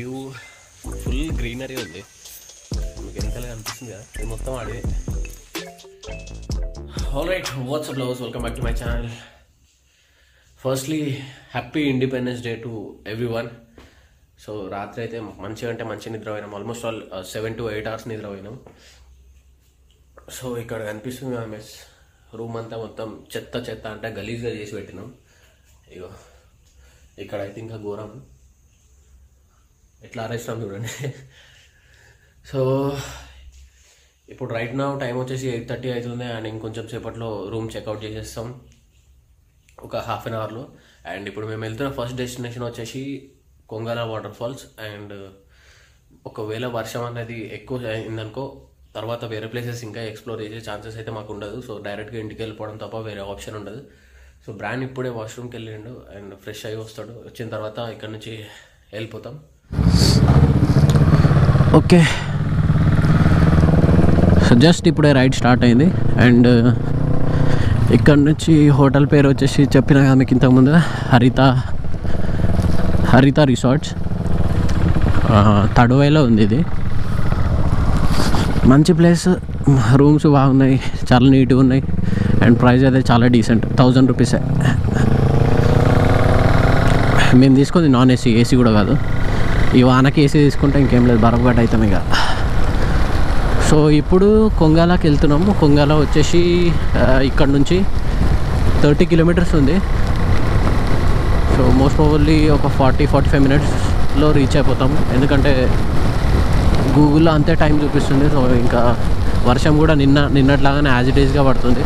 View full greenery ఉంది మీకు వెనకాల కనిపిస్తుంది కదా ఇది మొత్తం అడవి all right WhatsApp lovers welcome back to my channel firstly happy independence day to everyone so రాత్రి అయితే మంచిగా అంటే మంచి నిద్ర పోయినాం almost all seven to eight hours నిద్ర పోయినాం సో ఇక్కడ కనిపిస్తుంది కదా మెస్ రూమ్ అంతా మొత్తం చెత్త చెత్త అంటే గలీజ్గా చేసి పెట్టినాం ఇగో ఇక్కడ అయితే ఇంకా ఘోరం ఎట్లా ఆరేస్తాం చూడండి సో ఇప్పుడు రైట్ నా టైం వచ్చేసి ఎయిట్ థర్టీ అవుతుంది అండ్ ఇంకొంచెం సేపట్లో రూమ్ చెక్అవుట్ చేసేస్తాం ఒక హాఫ్ అన్ అవర్లో అండ్ ఇప్పుడు మేము వెళ్తున్న ఫస్ట్ డెస్టినేషన్ వచ్చేసి కొంగల వాటర్ ఫాల్స్ అండ్ ఒకవేళ వర్షం అనేది ఎక్కువ అయిందనుకో తర్వాత వేరే ప్లేసెస్ ఇంకా ఎక్స్ప్లోర్ చేసే ఛాన్సెస్ అయితే మాకు ఉండదు సో డైరెక్ట్గా ఇంటికి వెళ్ళిపోవడం తప్ప వేరే ఆప్షన్ ఉండదు సో బ్రాండ్ ఇప్పుడే వాష్రూమ్కి వెళ్ళిండు అండ్ ఫ్రెష్ అయ్యి వస్తాడు వచ్చిన తర్వాత ఇక్కడ నుంచి వెళ్ళిపోతాం ఓకే సో జస్ట్ ఇప్పుడే రైడ్ స్టార్ట్ అయింది అండ్ ఇక్కడ నుంచి హోటల్ పేరు వచ్చేసి చెప్పిన కదా మీకు ఇంతకుముందు హరిత హరిత రిసార్ట్స్ తడువైలో ఉంది ఇది మంచి ప్లేస్ రూమ్స్ బాగున్నాయి చాలా నీట్గా ఉన్నాయి అండ్ ప్రైస్ అయితే చాలా డీసెంట్ థౌజండ్ రూపీసే మేము తీసుకుంది నాన్ ఏసీ ఏసీ కూడా కాదు ఈ వానకి ఏసీ తీసుకుంటే ఇంకేం లేదు బరఫ్ గడ్డ అవుతాం ఇక సో ఇప్పుడు కొంగాలకి వెళ్తున్నాము కొంగాల వచ్చేసి ఆ, ఇక్కడ నుంచి థర్టీ కిలోమీటర్స్ ఉంది సో మోస్ట్ ప్రాబబ్లీ ఒక ఫార్టీ ఫార్టీ ఫైవ్ మినిట్స్లో రీచ్ అయిపోతాము ఎందుకంటే గూగుల్లో అంతే టైం చూపిస్తుంది సో ఇంకా వర్షం కూడా నిన్న నిన్నట్లాగానే యాజ్ ఇట్ ఈస్గా పడుతుంది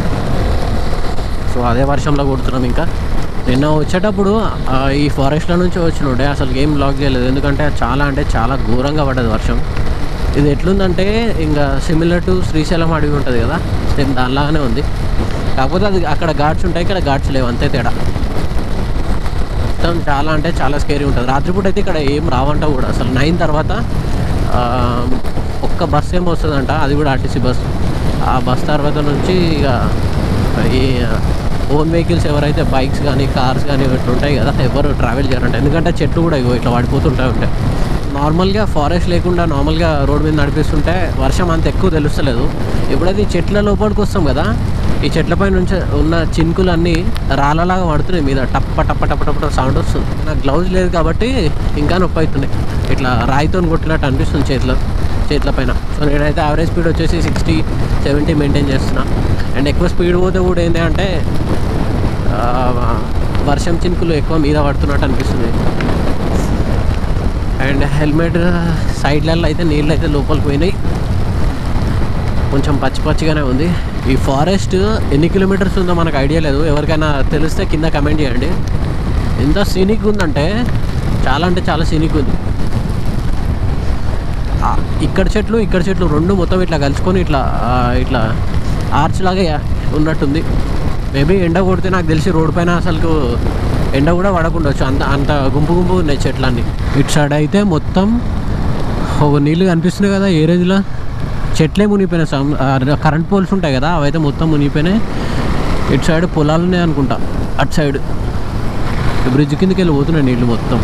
సో అదే వర్షంలో కొడుతున్నాం ఇంకా నిన్న వచ్చేటప్పుడు ఆ, ఈ ఫారెస్ట్లో నుంచి వచ్చినుండే అసలు ఏం బ్లాక్ చేయలేదు ఎందుకంటే చాలా అంటే చాలా ఘోరంగా పడ్డది వర్షం ఇది ఎట్లుందంటే ఇంకా సిమిలర్ టు శ్రీశైలం అడవి ఉంటుంది కదా సేమ్ దానిలాగానే ఉంది కాకపోతే అది అక్కడ ఘాట్స్ ఉంటాయి ఇక్కడ ఘాట్స్ లేవు అంతే తేడా మొత్తం చాలా అంటే చాలా స్కేరీ ఉంటుంది రాత్రిపూట అయితే ఇక్కడ ఏం రావంట కూడా అసలు నైన్ తర్వాత ఆ, ఒక్క బస్ ఏమో వస్తుందంట అది కూడా ఆర్టీసీ బస్ ఆ బస్ తర్వాత నుంచి ఇక ఈ ఓన్ వెహికల్స్ ఎవరైతే బైక్స్ కానీ కార్స్ కానీ ఇట్లా ఉంటాయి కదా ఎవరు ట్రావెల్ చేయాలంట ఎందుకంటే చెట్లు కూడా ఇగో ఇట్లా పడిపోతుంటాయి ఉంటాయి నార్మల్గా ఫారెస్ట్ లేకుండా నార్మల్గా రోడ్ మీద నడిపిస్తుంటే వర్షం అంత ఎక్కువ తెలుస్తలేదు ఎప్పుడైతే ఈ చెట్ల లోపలికి వస్తాం కదా ఈ చెట్లపై నుంచి ఉన్న చినుకులన్నీ రాళ్ళలాగా పడుతున్నాయి మీద టప్ప టప్ప టప్ప టప్ప సౌండ్ వస్తుంది నాకు గ్లౌజ్ లేదు కాబట్టి ఇంకా నొప్పి అవుతున్నాయి ఇట్లా రాయితో కొట్టినట్టు అనిపిస్తుంది చేతిలో చేతుల పైన సో నేనైతే యావరేజ్ స్పీడ్ వచ్చేసి సిక్స్టీ సెవెంటీ మెయింటైన్ చేస్తున్నా అండ్ ఎక్కువ స్పీడ్ పోతే కూడా ఏంటి అంటే ఆ, వర్షం చినుకులు ఎక్కువ మీద పడుతున్నట్టు అనిపిస్తుంది అండ్ హెల్మెట్ సైడ్లలో అయితే నీళ్ళు అయితే లోపలికి పోయినాయి కొంచెం పచ్చి పచ్చిగానే ఉంది ఈ ఫారెస్ట్ ఎన్ని కిలోమీటర్స్ ఉందో మనకు ఐడియా లేదు ఎవరికైనా తెలిస్తే కింద కమెంట్ చేయండి ఎంత సీనిక్ ఉందంటే చాలా అంటే చాలా సీనిక్ ఉంది ఆ, ఇక్కడ చెట్లు ఇక్కడ చెట్లు రెండు మొత్తం ఇట్లా కలుసుకొని ఇట్లా ఆ, ఇట్లా ఆర్చ్ లాగా ఉన్నట్టుంది మేబీ ఎండ కొడితే నాకు తెలిసి రోడ్ పైన అసలు ఎండ కూడా పడకుండొచ్చు అంత అంత గుంపు గుంపు ఉన్నాయి చెట్లన్నీ ఇటు సైడ్ అయితే మొత్తం ఒక నీళ్ళు కనిపిస్తున్నాయి కదా ఏ రేంజ్లో చెట్లే మునిగిపోయినాయి సమ్- ఆ, కరెంట్ పోల్స్ ఉంటాయి కదా అవైతే మొత్తం మునిగిపోయినాయి ఇటు సైడ్ పొలాలు ఉన్నాయి అనుకుంటా అటు సైడ్ బ్రిడ్జ్ కిందకి వెళ్ళి పోతున్నాయి నీళ్ళు మొత్తం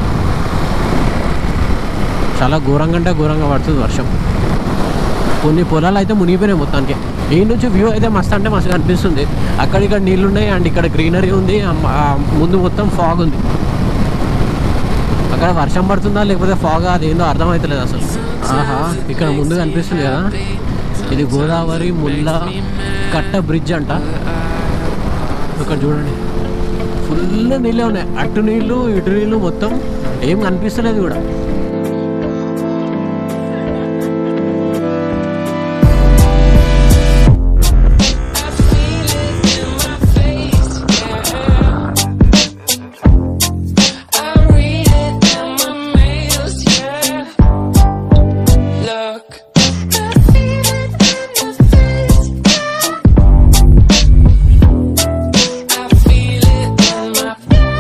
చాలా ఘోరంగా అంటే ఘోరంగా పడుతుంది వర్షం కొన్ని పొలాలు అయితే మునిగిపోయినాయి మొత్తానికి ఈ నుంచి వ్యూ అయితే మస్తు అంటే మస్తు అనిపిస్తుంది అక్కడ ఇక్కడ నీళ్ళు ఉన్నాయి అండ్ ఇక్కడ గ్రీనరీ ఉంది ఆ మ- ఆ ముందు మొత్తం ఫాగ్ ఉంది అక్కడ వర్షం పడుతుందా లేకపోతే ఫాగ్ అది ఏందో అర్థమవుతలేదు అసలు ఆహా ఇక్కడ ముందు కనిపిస్తుంది కదా ఇది గోదావరి ముల్ల కట్ట బ్రిడ్జ్ అంట ఇక్కడ చూడండి ఫుల్ నీళ్ళే ఉన్నాయి అటు నీళ్ళు ఇటు నీళ్ళు మొత్తం ఏం కనిపిస్తలేదు కూడా I read it in my mails, yeah. Look, I feel it in my face, yeah. I feel it in my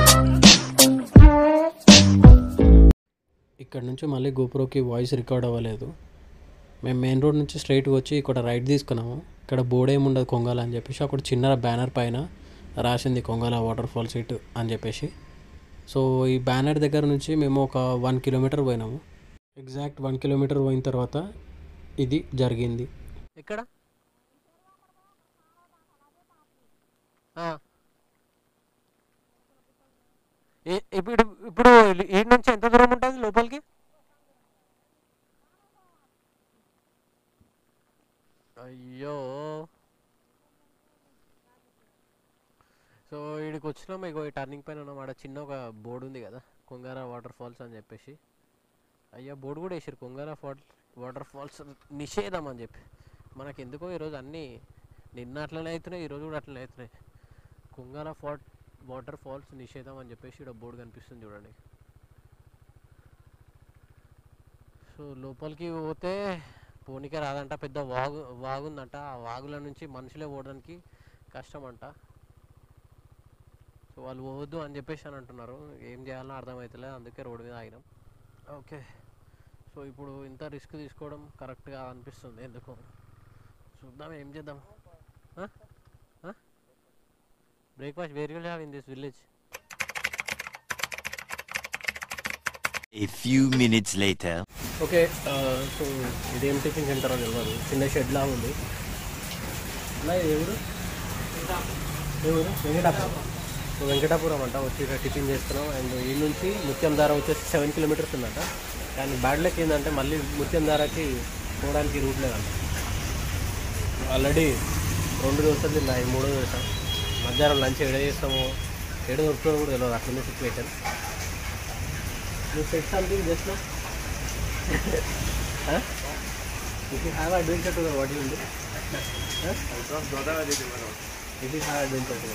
ఇక్కడ నుంచి మళ్ళీ గోప్రోకి వాయిస్ రికార్డ్ అవ్వలేదు మేము మెయిన్ రోడ్ నుంచి స్ట్రైట్గా వచ్చి ఇక్కడ రైట్ తీసుకున్నాము ఇక్కడ బోర్డు ఏమి ఉండదు కొంగల అని చెప్పేసి అక్కడ చిన్న బ్యానర్ పైన రాసింది కొంగల వాటర్ ఫాల్స్ ఇటు అని చెప్పేసి సో ఈ బ్యానర్ దగ్గర నుంచి మేము ఒక వన్ కిలోమీటర్ పోయినాము ఎగ్జాక్ట్ వన్ కిలోమీటర్ పోయిన తర్వాత ఇది జరిగింది ఎక్కడ ఆ. ఏ- ఇప్పుడు ఇప్పుడు ఈ నుంచి ఎంత దూరం ఉంటుంది లోపలికి అయ్యో సో వీడికి వచ్చినాం ఇగో ఈ టర్నింగ్ పైన ఉన్నాం ఆడ చిన్న ఒక బోర్డు ఉంది కదా కొంగార వాటర్ ఫాల్స్ అని చెప్పేసి అయ్యా బోర్డు కూడా వేసారు కొంగార ఫాల్ వాటర్ ఫాల్స్ నిషేధం అని చెప్పి మనకి ఎందుకో ఈరోజు అన్నీ నిన్న అట్లనే అవుతున్నాయి ఈరోజు కూడా అట్లనే అవుతున్నాయి కుంగాల ఫాట్ వాటర్ ఫాల్స్ నిషేధం అని చెప్పేసి ఇక్కడ బోర్డు కనిపిస్తుంది చూడండి సో లోపలికి పోతే పోనీకే రాదంట పెద్ద వాగు వాగుందంట ఆ వాగుల నుంచి మనుషులే పోవడానికి కష్టం అంట సో వాళ్ళు పోవద్దు అని చెప్పేసి అని అంటున్నారు ఏం చేయాలో అర్థమవుతలేదు అందుకే రోడ్డు మీద ఆగినాం ఓకే సో ఇప్పుడు ఇంత రిస్క్ తీసుకోవడం కరెక్ట్గా అనిపిస్తుంది ఎందుకు చూద్దాం ఏం చేద్దాం breakfast where will have in this village A few minutes later. Okay so ఇదేం టిఫిన్ సెంటర్ అని తెలియదు చిన్న షెడ్ లా ఉంది అలా ఎవరు ఎవరు వెంకటాపురం సో వెంకటాపురం అంట వచ్చి ఇక్కడ టిఫిన్ చేస్తున్నాం అండ్ ఈ నుంచి ముత్యం దార వచ్చేసి సెవెన్ కిలోమీటర్స్ ఉందంట కానీ బ్యాడ్ లక్ ఏంటంటే మళ్ళీ ముత్యం దారాకి పోవడానికి రూట్ లేదంట ఆల్రెడీ రెండు దోశలు తిన్నాయి మూడో దోశ మధ్యాహ్నం లంచ్ ఎడ చేస్తామో ఎడ దొరుకుతుందో కూడా తెలియదు అట్లనే situation You said something just now? huh? If you have adventure tour, what do you do? Huh? If you have adventure tour.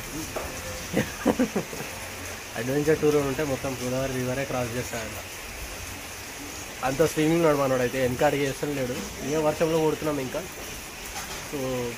Adventure tour ఉంటే మొత్తం గోదావరి రివరే క్రాస్ చేస్తాడంట అంత స్విమ్మింగ్ నాడు మనోడు అయితే వెనక అడిగి చేస్తాను లేడు ఇంకా వర్షంలో కొడుతున్నాం ఇంకా సో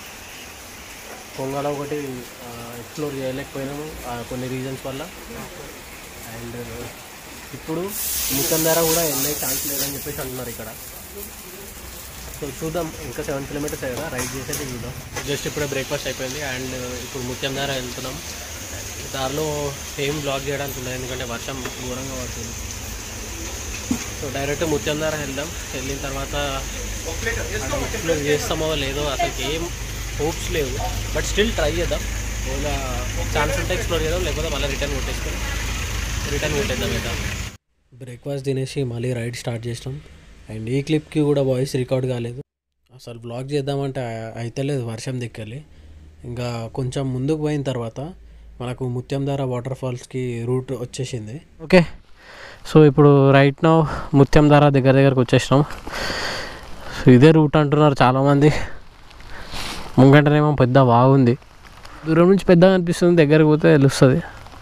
పొంగల ఒకటి ఎక్స్ప్లోర్ చేయలేకపోయినాము ఆ, కొన్ని రీజన్స్ వల్ల అండ్ ఇప్పుడు ముఖంధార కూడా వెళ్ళే ఛాన్స్ లేదని చెప్పేసి అంటున్నారు ఇక్కడ సో చూద్దాం ఇంకా సెవెన్ కిలోమీటర్స్ కదా రైడ్ చేసేది చూద్దాం జస్ట్ ఇప్పుడే బ్రేక్ఫాస్ట్ అయిపోయింది అండ్ ఇప్పుడు ముత్యంధార వెళ్తున్నాం దారిలో ఏం బ్లాక్ చేయడానికి ఉండదు ఎందుకంటే వర్షం ఘోరంగా పడుతుంది సో డైరెక్ట్ ముత్యంధార వెళ్దాం వెళ్ళిన తర్వాత ఎక్స్ప్లోర్ చేస్తామో లేదో అసలు ఏం హోప్స్ లేవు బట్ స్టిల్ ట్రై చేద్దాం ఒకవేళ ఛాన్స్ ఉంటే ఎక్స్ప్లోర్ చేద్దాం లేకపోతే మళ్ళీ రిటర్న్ కొట్టేసుకొని రిటర్న్ కొట్టేద్దాం ఇక బ్రేక్ఫాస్ట్ తినేసి మళ్ళీ రైడ్ స్టార్ట్ చేసినాం అండ్ ఈ క్లిప్కి కూడా వాయిస్ రికార్డ్ కాలేదు అసలు బ్లాగ్ చేద్దామంటే అ- అయితలేదు వర్షం దిక్కెళ్ళి ఇంకా కొంచెం ముందుకు పోయిన తర్వాత మనకు ముత్యంధార వాటర్ ఫాల్స్కి రూట్ వచ్చేసింది ఓకే సో ఇప్పుడు రైట్ నౌ ముత్యం ధార దగ్గర దగ్గరకు వచ్చేసినాం సో ఇదే రూట్ అంటున్నారు చాలామంది ముంగంటనేమో పెద్ద బాగుంది దూరం నుంచి పెద్దగా అనిపిస్తుంది దగ్గరికి పోతే తెలుస్తుంది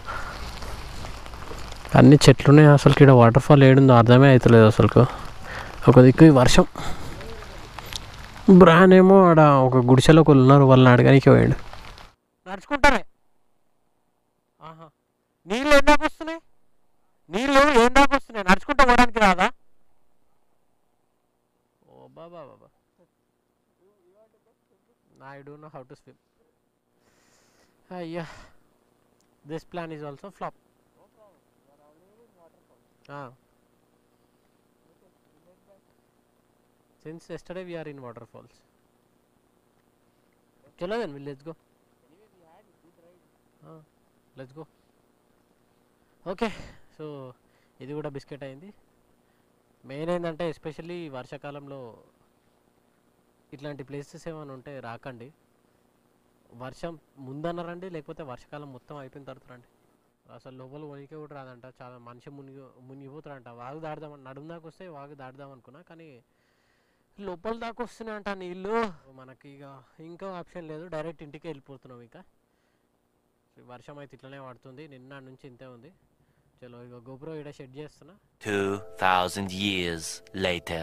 అన్ని చెట్లున్నాయి అసలు ఇక్కడ వాటర్ ఫాల్ ఏడుందో అర్థమే అవుతలేదు అసలు ఒక దిక్కు ఈ వర్షం బ్రాన్ ఏమో ఆడ ఒక గుడిసెలో ఒకళ్ళు ఉన్నారు వాళ్ళని అడగడానికి పోయాడు నడుచుకుంటారే ఆహా నీళ్ళు ఏం దాకా వస్తున్నాయి నీళ్ళు ఏం దాకా వస్తున్నాయి నడుచుకుంటూ పోవడానికి రాదా ఓ బాబా బాబా I don't know how to swim అయ్యా this plan is also flop since yesterday we're in waterfalls చలో then will let's go let's go okay so ఇది కూడా బిస్కెట్ అయింది మెయిన్ ఏంటంటే ఎస్పెషల్లీ వర్షాకాలంలో ఇట్లాంటి ప్లేసెస్ ఏమైనా ఉంటే రాకండి వర్షం ముందన్నారండి లేకపోతే వర్షాకాలం మొత్తం అయిపోయిన తర్వాత రండి అసలు లోపల వణికే కూడా రాదంట చాలా మనిషి మునిగి మునిగిపోతారంట వాగు దాడదాం నడుము దాకా వస్తే వాగు దాడదాం అనుకున్నా కానీ లోపల దాకా వస్తున్నాయంట నీళ్ళు మనకి ఇక ఇంకో ఆప్షన్ లేదు డైరెక్ట్ ఇంటికి వెళ్ళిపోతున్నాం ఇక ఈ వర్షం అయితే ఇట్లనే పడుతుంది నిన్న నుంచి ఇంతే ఉంది చలో ఇక గోపురం ఇక్కడ షెడ్ చేస్తున్నా 2,000 years later.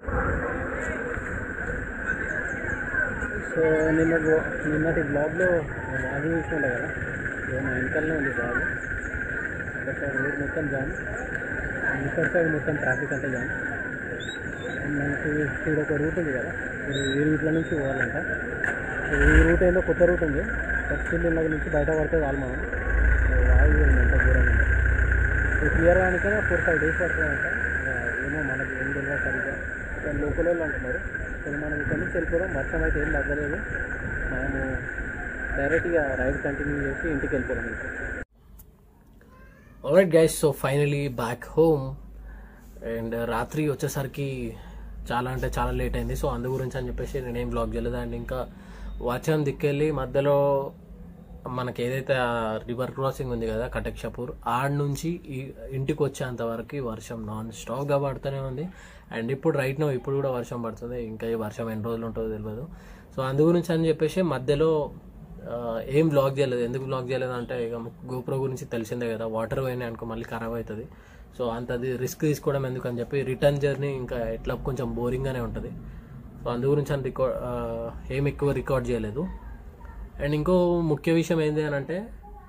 సో నిన్న బ్లో- నిన్నటి బ్లాగ్లో వాగు చూసుకుంటా కదా ఇదో మా వెనకాలనే ఉంది బాగు అక్కడ సైడ్ రోడ్ మొత్తం జామ్ ఇక్కడ సైడ్ మొత్తం ట్రాఫిక్ అంతా జామ్ అండ్ మనకి ఇక్కడ ఒక రూట్ ఉంది కదా ఇప్పుడు ఈ రూట్ల నుంచి పోవాలంట సో ఈ రూట్ ఏదో కొత్త రూట్ ఉంది ఫస్ట్ ఇళ్ళ నుంచి బయట పడితే వాళ్ళు మనం సో వాగు ఎంత దూరం ఉంది క్లియర్ కానికైనా ఫోర్ ఫైవ్ డేస్ పడుతుందంట ఆ, ఏమో మనకి ఏం తెలియదు సరిగ్గా కానీ లోకల్ వాళ్ళు అంటున్నారు సో మనం ఇక్కడ నుంచి వెళ్ళిపోవడం వర్షం అయితే ఏం తగ్గలేదు మనము డైరెక్ట్గా రైడ్ కంటిన్యూ చేసి ఇంటికి వెళ్ళిపోవడం ఇంకా alright guys so finally back home and రాత్రి వచ్చేసరికి చాలా అంటే చాలా లేట్ అయింది సో అందు గురించి అని చెప్పేసి నేనేం బ్లాగ్ చేయలేదు అండ్ ఇంకా వర్షం దిక్కెళ్ళి మధ్యలో మనకి ఏదైతే రివర్ క్రాసింగ్ ఉంది కదా కటక్ షపూర్ ఆడ నుంచి ఈ ఇంటికి వచ్చేంత వరకు వర్షం నాన్ స్టాప్గా పడుతూనే ఉంది అండ్ ఇప్పుడు రైట్ నో ఇప్పుడు కూడా వర్షం పడుతుంది ఇంకా ఈ వర్షం ఎన్ని రోజులు ఉంటుందో తెలియదు సో అందు గురించి అని చెప్పేసి మధ్యలో ఆ, ఏం బ్లాగ్ చేయలేదు ఎందుకు బ్లాగ్ చేయలేదు అంటే ఇక గోప్రో గురించి తెలిసిందే కదా వాటర్ పోయినాయి అనుకో మళ్ళీ ఖరాబ్ అవుతుంది సో అంతది రిస్క్ తీసుకోవడం ఎందుకు అని చెప్పి రిటర్న్ జర్నీ ఇంకా ఎట్లా కొంచెం బోరింగ్గానే ఉంటుంది సో అందు గురించి అని రికార్డ్ ఏం ఎక్కువ రికార్డ్ చేయలేదు అండ్ ఇంకో ముఖ్య విషయం ఏంటి అని అంటే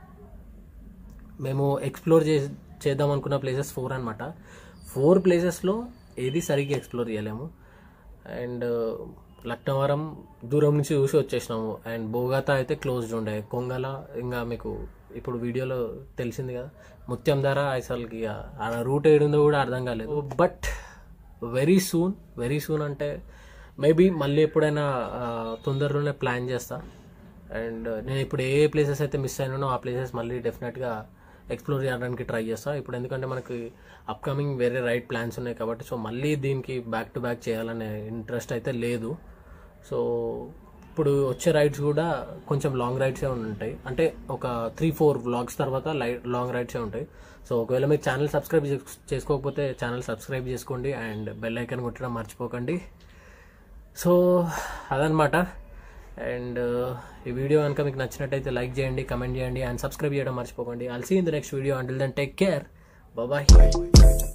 మేము ఎక్స్ప్లోర్ చే చేద్దాం అనుకున్న ప్లేసెస్ ఫోర్ అనమాట ఫోర్ ప్లేసెస్లో ఏది సరిగ్గా ఎక్స్ప్లోర్ చేయలేము అండ్ లక్నవరం దూరం నుంచి చూసి వచ్చేసినాము అండ్ బోగాతా అయితే క్లోజ్డ్ ఉండే కొంగల ఇంకా మీకు ఇప్పుడు వీడియోలో తెలిసింది కదా ముత్యం ధర అసలుకి ఇక ఆ రూట్ ఏడుందో కూడా అర్థం కాలేదు but very soon very soon అంటే మేబీ మళ్ళీ ఎప్పుడైనా ఆ, తొందరలోనే ప్లాన్ చేస్తా అండ్ నేను ఇప్పుడు ఏ ఏ ప్లేసెస్ అయితే మిస్ అయినానో ఆ ప్లేసెస్ మళ్ళీ డెఫినెట్గా ఎక్స్ప్లోర్ చేయడానికి ట్రై చేస్తా ఇప్పుడు ఎందుకంటే మనకి అప్కమింగ్ వేరే రైడ్ ప్లాన్స్ ఉన్నాయి కాబట్టి సో మళ్ళీ దీనికి బ్యాక్ టు బ్యాక్ చేయాలనే ఇంట్రెస్ట్ అయితే లేదు సో ఇప్పుడు వచ్చే రైడ్స్ కూడా కొంచెం లాంగ్ రైడ్సే ఉంటాయి అంటే ఒక త్రీ ఫోర్ వ్లాగ్స్ తర్వాత లై లాంగ్ రైడ్సే ఉంటాయి సో ఒకవేళ మీరు ఛానల్ సబ్స్క్రైబ్ చేస్- చేసుకోకపోతే ఛానల్ సబ్స్క్రైబ్ చేసుకోండి అండ్ బెల్ ఐకాన్ కొట్టడం మర్చిపోకండి సో అదనమాట అండ్ ఈ వీడియో కనుక మీకు నచ్చినట్టయితే లైక్ చేయండి కమెంట్ చేయండి అండ్ సబ్స్క్రైబ్ చేయడం మర్చిపోకండి I'll see in the next video until then take care bye